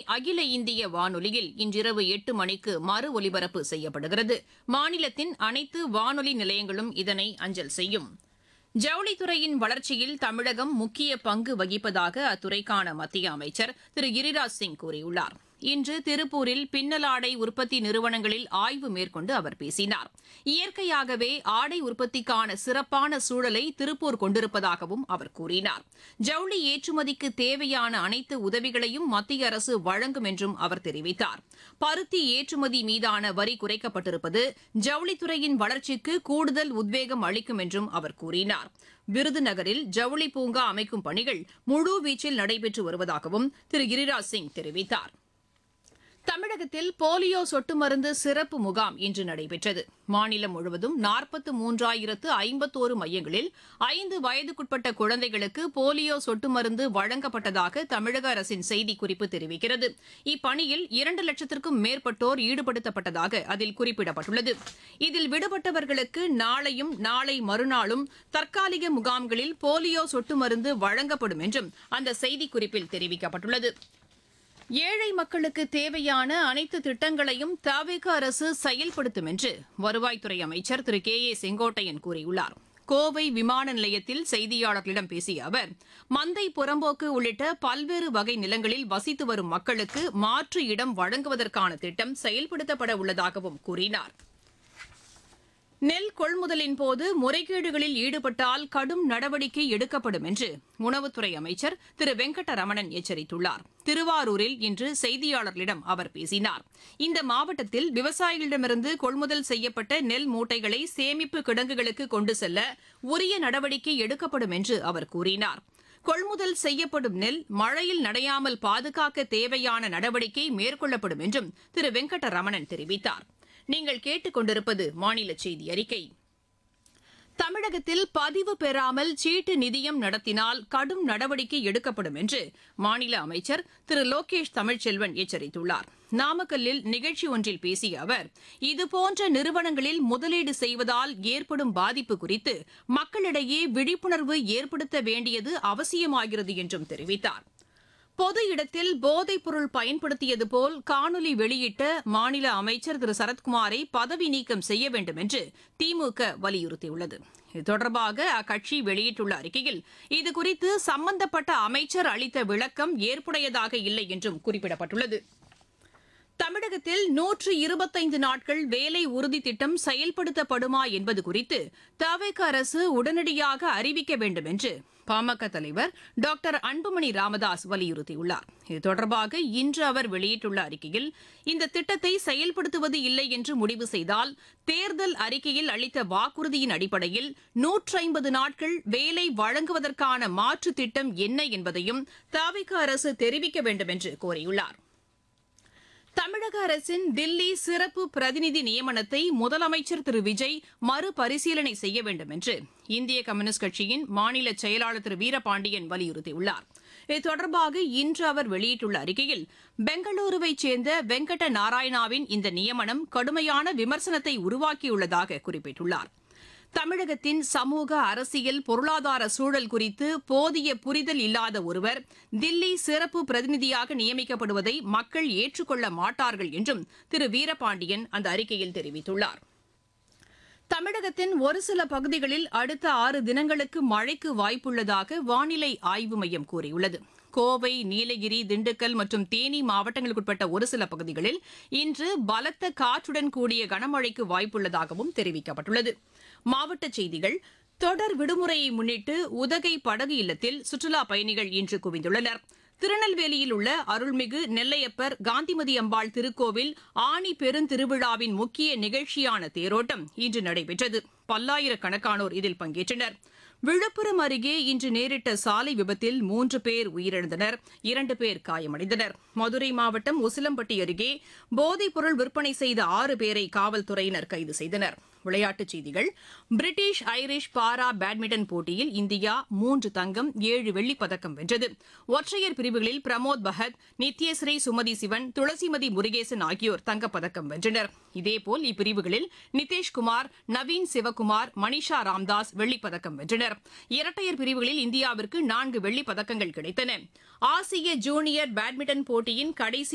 அகில இந்திய வானொலியில் இன்றிரவு எட்டு மணிக்கு மறு ஒலிபரப்பு செய்யப்படுகிறது மாநிலத்தின் அனைத்து வானொலி நிலையங்களும் இதனை அஞ்சல் செய்யும் ஜவுளித்துறையின் வளர்ச்சியில் தமிழகம் முக்கிய பங்கு வகிப்பதாக அத்துறைக்கான மத்திய அமைச்சர் திரு கிரிராஜ் சிங் கூறியுள்ளார் இன்று திருப்பூரில் பின்னலாடை உற்பத்தி நிறுவனங்களில் ஆய்வு மேற்கொண்டு அவர் பேசினார் இயற்கையாகவே ஆடை உற்பத்திக்கான சிறப்பான சூழலை திருப்பூர் கொண்டிருப்பதாகவும் அவர் கூறினார் ஜவுளி ஏற்றுமதிக்கு தேவையான அனைத்து உதவிகளையும் மத்திய அரசு வழங்கும் என்றும் அவர் தெரிவித்தார் பருத்தி ஏற்றுமதி மீதான வரி குறைக்கப்பட்டிருப்பது ஜவுளித்துறையின் வளர்ச்சிக்கு கூடுதல் உத்வேகம் அளிக்கும் என்றும் அவர் கூறினார் விருதுநகரில் ஜவுளி பூங்கா அமைக்கும் பணிகள் முழுவீச்சில் நடைபெற்று வருவதாகவும் திரு கிரிராஜ் சிங் தெரிவித்தார் தமிழகத்தில் போலியோ சொட்டு மருந்து சிறப்பு முகாம் இன்று நடைபெற்றது மாநிலம் முழுவதும் நாற்பத்து மூன்றாயிரத்து ஐம்பத்தோரு மையங்களில் ஐந்து வயதுக்குட்பட்ட குழந்தைகளுக்கு போலியோ சொட்டு மருந்து வழங்கப்பட்டதாக தமிழக அரசின் செய்திக்குறிப்பு தெரிவிக்கிறது இப்பணியில் இரண்டு லட்சத்திற்கும் மேற்பட்டோர் ஈடுபடுத்தப்பட்டதாக அதில் குறிப்பிடப்பட்டுள்ளது இதில் விடுபட்டவர்களுக்கு நாளையும் நாளை மறுநாளும் தற்காலிக முகாம்களில் போலியோ சொட்டு மருந்து வழங்கப்படும் என்றும் அந்த செய்திக்குறிப்பில் தெரிவிக்கப்பட்டுள்ளது ஏழை மக்களுக்கு தேவையான அனைத்து திட்டங்களையும் தவிக அரசு செயல்படுத்தும் என்று வருவாய்த்துறை அமைச்சர் திரு கே ஏ செங்கோட்டையன் கூறியுள்ளார் கோவை விமான நிலையத்தில் செய்தியாளர்களிடம் பேசிய அவர் மந்தை புறம்போக்கு உள்ளிட்ட பல்வேறு வகை நிலங்களில் வசித்து வரும் மக்களுக்கு மாற்று இடம் வழங்குவதற்கான திட்டம் செயல்படுத்தப்பட உள்ளதாகவும் கூறினார் நெல் கொள்முதலின் போது முறைகேடுகளில் ஈடுபட்டால் கடும் நடவடிக்கை எடுக்கப்படும் என்று உணவுத்துறை அமைச்சர் திரு வெங்கட்டரமணன் எச்சரித்துள்ளார் திருவாரூரில் இன்று செய்தியாளர்களிடம் அவர் பேசினார் இந்த மாவட்டத்தில் விவசாயிகளிடமிருந்து கொள்முதல் செய்யப்பட்ட நெல் மூட்டைகளை சேமிப்பு கிடங்குகளுக்கு கொண்டு செல்ல உரிய நடவடிக்கை எடுக்கப்படும் என்று அவர் கூறினார் கொள்முதல் செய்யப்படும் நெல் மழையில் நடையாமல் பாதுகாக்க தேவையான நடவடிக்கை மேற்கொள்ளப்படும் என்றும் திரு வெங்கட்டரமணன் தெரிவித்தார் நீங்கள் கேட்டுக்கொண்டிருப்பது மாநில செய்தி அறிக்கை தமிழகத்தில் பதிவு பெறாமல் சீட்டு நிதியம் நடத்தினால் கடும் நடவடிக்கை எடுக்கப்படும் என்று மாநில அமைச்சர் திரு லோகேஷ் தமிழ்ச்செல்வன் எச்சரித்துள்ளார் நாமக்கல்லில் நிகழ்ச்சி ஒன்றில் பேசிய அவர் இதுபோன்ற நிறுவனங்களில் முதலீடு செய்வதால் ஏற்படும் பாதிப்பு குறித்து மக்களிடையே விழிப்புணர்வு ஏற்படுத்த வேண்டியது அவசியமாகிறது என்றும் தெரிவித்தார் பொது இடத்தில் போதைப் பொருள் பயன்படுத்தியது போல் காணொலி வெளியிட்ட மாநில அமைச்சர் திரு சரத்குமாரை பதவி நீக்கம் செய்ய வேண்டும் என்று திமுக வலியுறுத்தியுள்ளது இது தொடர்பாக அக்கட்சி வெளியிட்டுள்ள அறிக்கையில் இதுகுறித்து சம்பந்தப்பட்ட அமைச்சர் அளித்த விளக்கம் ஏற்புடையதாக இல்லை என்றும் குறிப்பிடப்பட்டுள்ளது தமிழகத்தில் நூற்று இருபத்தைந்து நாட்கள் வேலை உறுதி திட்டம் செயல்படுத்தப்படுமா என்பது குறித்து தவிக அரசு உடனடியாக அறிவிக்க வேண்டும் என்று பாமக தலைவர் டாக்டர் அன்புமணி ராமதாஸ் வலியுறுத்தியுள்ளார் இது தொடர்பாக இன்று அவர் வெளியிட்டுள்ள அறிக்கையில் இந்த திட்டத்தை செயல்படுத்துவது இல்லை என்று முடிவு செய்தால் தேர்தல் அறிக்கையில் அளித்த வாக்குறுதியின் அடிப்படையில் நூற்றி ஐம்பது நாட்கள் வேலை வழங்குவதற்கான மாற்று திட்டம் என்ன என்பதையும் தவிக அரசு தெரிவிக்க வேண்டும் என்று கோரியுள்ளார் தமிழக அரசின் தில்லி சிறப்பு பிரதிநிதி நியமனத்தை முதலமைச்சர் திரு விஜய் மறுபரிசீலனை செய்ய வேண்டும் என்று இந்திய கம்யூனிஸ்ட் கட்சியின் மாநில செயலாளர் திரு வீரபாண்டியன் வலியுறுத்தியுள்ளார் இது தொடர்பாக இன்று அவர் வெளியிட்டுள்ள அறிக்கையில் பெங்களூருவைச் சேர்ந்த வெங்கட நாராயணாவின் இந்த நியமனம் கடுமையான விமர்சனத்தை உருவாக்கியுள்ளதாக குறிப்பிட்டுள்ளார் தமிழகத்தின் சமூக அரசியல் பொருளாதார சூழல் குறித்து போதிய புரிதல் இல்லாத ஒருவர் தில்லி சிறப்பு பிரதிநிதியாக நியமிக்கப்படுவதை மக்கள் ஏற்றுக்கொள்ள மாட்டார்கள் என்றும் திரு வீரபாண்டியன் அந்த அறிக்கையில் தெரிவித்துள்ளார் தமிழகத்தின் ஒரு சில பகுதிகளில் அடுத்த ஆறு தினங்களுக்கு மழைக்கு வாய்ப்புள்ளதாக வானிலை ஆய்வு மையம் கூறியுள்ளது கோவை நீலகிரி திண்டுக்கல் மற்றும் தேனி மாவட்டங்களுக்குட்பட்ட ஒரு சில பகுதிகளில் இன்று பலத்த காற்றுடன் கூடிய கனமழைக்கு வாய்ப்புள்ளதாகவும் தெரிவிக்கப்பட்டுள்ளது மாவட்டச் செய்திகள் தொடர் விடுமுறையை முன்னிட்டு உதகை படகு இல்லத்தில் சுற்றுலா பயணிகள் இன்று குவிந்துள்ளனர் திருநெல்வேலியில் உள்ள அருள்மிகு நெல்லையப்பர் காந்திமதி அம்பாள் திருக்கோவில் ஆணி பெருந்திருவிழாவின் முக்கிய நிகழ்ச்சியான தேரோட்டம் இன்று நடைபெற்றது பல்லாயிரக்கணக்கானோர் இதில் பங்கேற்றனர் விழுப்புரம் அருகே இன்று நேரிட்ட சாலை விபத்தில் மூன்று பேர் உயிரிழந்தனர் இரண்டு பேர் காயமடைந்தனர் மதுரை மாவட்டம் உசிலம்பட்டி அருகே போதைப் பொருள் விற்பனை செய்த ஆறு பேரை காவல்துறையினர் கைது செய்தனர் விளையாட்டுச் செய்திகள் பிரிட்டிஷ் ஐரிஷ் பாரா பேட்மிண்டன் போட்டியில் இந்தியா மூன்று தங்கம் ஏழு வெள்ளிப் பதக்கம் வென்றது ஒற்றையர் பிரிவுகளில் பிரமோத் பகத் நித்யஸ்ரீ சுமதி சிவன் துளசிமதி முருகேசன் ஆகியோர் தங்கப்பதக்கம் வென்றனர் இதேபோல் இப்பிரிவுகளில் நிதிஷ்குமார் நவீன் சிவகுமார் மணிஷா ராம்தாஸ் வெள்ளிப் பதக்கம் வென்றனர் இரட்டையர் பிரிவுகளில் இந்தியாவிற்கு நான்கு வெள்ளிப் பதக்கங்கள் கிடைத்தன ஆசிய ஜூனியர் பேட்மிண்டன் போட்டியின் கடைசி